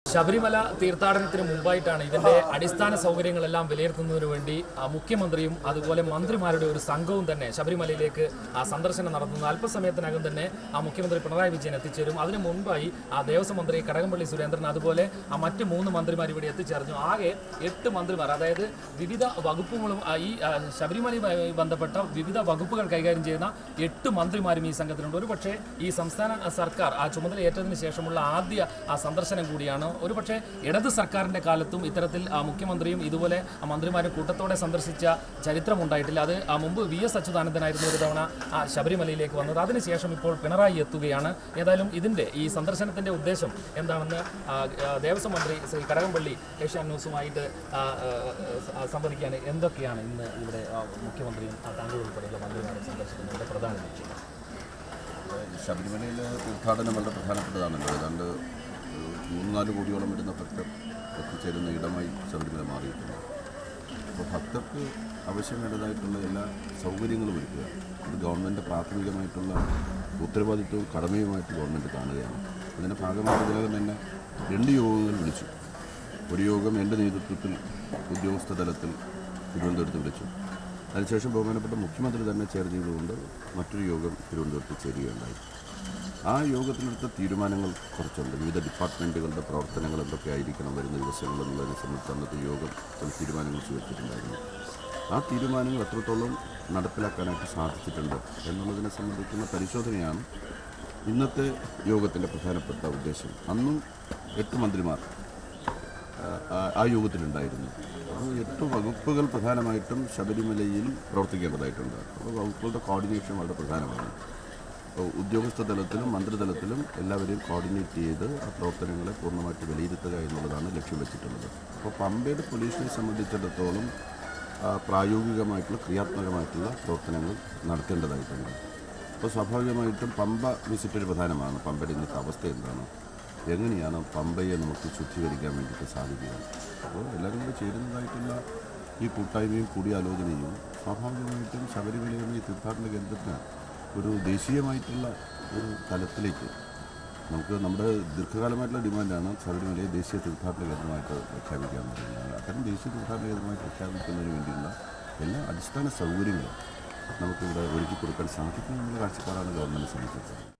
ശബരിമല തീർത്ഥാടനത്തിന് മുമ്പായിട്ടാണ് ഇതിന്റെ അടിസ്ഥാന സൗകര്യങ്ങളെല്ലാം വിലയിരുത്തുന്നതിന് വേണ്ടി ആ, മുഖ്യമന്ത്രിയും അതുപോലെ മന്ത്രിമാരുടെ ഒരു സംഘവും തന്നെ ശബരിമലയിലേക്ക് ആ സന്ദർശനം നടത്തുന്നത് അല്പസമയത്തിനകം തന്നെ ആ മുഖ്യമന്ത്രി പിണറായി വിജയൻ എത്തിച്ചേരും അതിനു മുൻപായി ആ ദേവസ്വം മന്ത്രി കടകംപള്ളി സുരേന്ദ്രൻ അതുപോലെ ആ മറ്റ് മൂന്ന് മന്ത്രിമാർ ഇവിടെ എത്തിച്ചേർന്നു ആകെ എട്ട് മന്ത്രിമാർ അതായത് വിവിധ വകുപ്പുകളും ആ, ഈ ആ, ശബരിമലയുമായി ബന്ധപ്പെട്ട വിവിധ വകുപ്പുകൾ കൈകാര്യം ചെയ്യുന്ന എട്ട് മന്ത്രിമാരും ഈ സംഘത്തിലുണ്ട് ഒരുപക്ഷെ ഈ സംസ്ഥാന സർക്കാർ ആ ചുമതല ഏറ്റതിനു ശേഷമുള്ള ആദ്യ ആ സന്ദർശനം കൂടിയാണ് ഒരുപക്ഷെ ഇടത് സർക്കാരിന്റെ കാലത്തും ഇത്തരത്തിൽ ആ മുഖ്യമന്ത്രിയും ഇതുപോലെ ആ മന്ത്രിമാരും കൂട്ടത്തോടെ സന്ദർശിച്ച ചരിത്രമുണ്ടായിട്ടില്ല അത് ആ മുമ്പ് വി എസ് അച്യുതാനന്ദനായിരുന്നു ഒരു തവണ ആ ശബരിമലയിലേക്ക് വന്നത് അതിനുശേഷം ഇപ്പോൾ പിണറായി എത്തുകയാണ് ഏതായാലും ഇതിന്റെ ഈ സന്ദർശനത്തിന്റെ ഉദ്ദേശം എന്താണെന്ന് ആ, ആ, ദേവസ്വം മന്ത്രി ശ്രീ കടകംപള്ളി ഏഷ്യാൻ ന്യൂസുമായിട്ട് ആ, ആ, ആ, സംവദിക്കാൻ എന്തൊക്കെയാണ് ഇന്ന് ഇവിടെ ആ, മുഖ്യമന്ത്രിയും ആ, താങ്കൾ ഉൾപ്പെടെയുള്ള മന്ത്രിമാരെ സന്ദർശിക്കുന്നതിന്റെ പ്രധാന ലക്ഷ്യം ശബരിമലയിലെ തീർത്ഥാടനം വളരെ പ്രധാനപ്പെട്ടതാണല്ലോ ഏതാണ്ട് ഒരു മൂന്ന് നാല് കോടിയോളം വരുന്ന ഭക്തർ എത്തിച്ചേരുന്ന ഇടമായി ശബരിമല മാറിയിട്ടുണ്ട് അപ്പോൾ ഭക്തർക്ക് ആവശ്യം വേണ്ടതായിട്ടുള്ള എല്ലാ സൗകര്യങ്ങളും ഒരുക്കുക ഇത് ഗവൺമെൻറ് പ്രാഥമികമായിട്ടുള്ള ഉത്തരവാദിത്വവും കടമയുമായിട്ട് ഗവൺമെൻറ് കാണുകയാണ് അതിൻ്റെ ഭാഗമായി ഇതിനകം തന്നെ രണ്ട് യോഗങ്ങൾ വിളിച്ചു ഒരു യോഗം എൻ്റെ നേതൃത്വത്തിൽ ഉദ്യോഗസ്ഥ തലത്തിൽ തിരുവനന്തപുരത്ത് വിളിച്ചു അതിനുശേഷം ബഹുമാനപ്പെട്ട മുഖ്യമന്ത്രി തന്നെ ചേർന്നതുകൊണ്ട് മറ്റൊരു യോഗം തിരുവനന്തപുരത്ത് ചേരുകയുണ്ടായി ആ യോഗത്തിലെടുത്ത തീരുമാനങ്ങൾ കുറച്ചുണ്ട് വിവിധ ഡിപ്പാർട്ട്മെൻറ്റുകളുടെ പ്രവർത്തനങ്ങൾ എന്തൊക്കെ ആയിരിക്കണം വരുന്ന ദിവസങ്ങൾ എന്നുള്ളതിനെ സംബന്ധിച്ച് അന്നത്തെ യോഗം ചില തീരുമാനങ്ങൾ സ്വീകരിച്ചിട്ടുണ്ടായിരുന്നു ആ തീരുമാനങ്ങൾ എത്രത്തോളം നടപ്പിലാക്കാനായിട്ട് സാധിച്ചിട്ടുണ്ട് എന്നുള്ളതിനെ സംബന്ധിക്കുന്ന പരിശോധനയാണ് ഇന്നത്തെ യോഗത്തിൻ്റെ പ്രധാനപ്പെട്ട ഉദ്ദേശം അന്നും എട്ട് മന്ത്രിമാർ ആ- ആ യോഗത്തിലുണ്ടായിരുന്നു അപ്പോൾ എട്ട് വകുപ്പുകൾ പ്രധാനമായിട്ടും ശബരിമലയിൽ പ്രവർത്തിക്കേണ്ടതായിട്ടുണ്ട് അപ്പോൾ വകുപ്പുകളുടെ കോർഡിനേഷൻ വളരെ പ്രധാനമാണ് അപ്പോൾ ഉദ്യോഗസ്ഥ തലത്തിലും മന്ത്രിതലത്തിലും എല്ലാവരെയും കോർഡിനേറ്റ് ചെയ്ത് ആ പ്രവർത്തനങ്ങളെ പൂർണ്ണമായിട്ട് വിലയിരുത്തുക എന്നുള്ളതാണ് ലക്ഷ്യം വെച്ചിട്ടുള്ളത് അപ്പോൾ പമ്പയുടെ പോലീസിനെ സംബന്ധിച്ചിടത്തോളം ആ, പ്രായോഗികമായിട്ടുള്ള ക്രിയാത്മകമായിട്ടുള്ള പ്രവർത്തനങ്ങൾ നടത്തേണ്ടതായിട്ടുണ്ട് അപ്പോൾ സ്വാഭാവികമായിട്ടും പമ്പ വിസിറ്റ് ഒരു പ്രധാനമാണ് പമ്പയുടെ ഇന്നത്തെ അവസ്ഥ എന്താണ് എങ്ങനെയാണ് പമ്പയെ നമുക്ക് ശുദ്ധീകരിക്കാൻ വേണ്ടിയിട്ട് സാധിക്കുക അപ്പോൾ എല്ലാവരും കൂടെ ചേരുന്നതായിട്ടുള്ള ഈ കൂട്ടായ്മയും കൂടിയാലോചനയും സ്വാഭാവികമായിട്ടും ശബരിമല എന്ന ഈ തീർത്ഥാടന കേന്ദ്രത്തിന് ഒരു ദേശീയമായിട്ടുള്ള ഒരു തലത്തിലേക്ക് നമുക്ക് നമ്മുടെ ദീർഘകാലമായിട്ടുള്ള ഡിമാൻഡാണ് ശബരിമലയെ ദേശീയ തീർത്ഥാടന കേന്ദ്രമായിട്ട് പ്രഖ്യാപിക്കുക എന്ന് പറയുന്നത് അത്തരം ദേശീയ തീർത്ഥാടന കേന്ദ്രമായി പ്രഖ്യാപിക്കുന്നതിന് വേണ്ടിയുള്ള എല്ലാ അടിസ്ഥാന സൗകര്യങ്ങളും നമുക്കിവിടെ ഒരുക്കി കൊടുക്കാൻ സാധിക്കുമെന്നുള്ള കാഴ്ചപ്പാടാണ് ഗവൺമെൻറ് ശ്രമിച്ചത്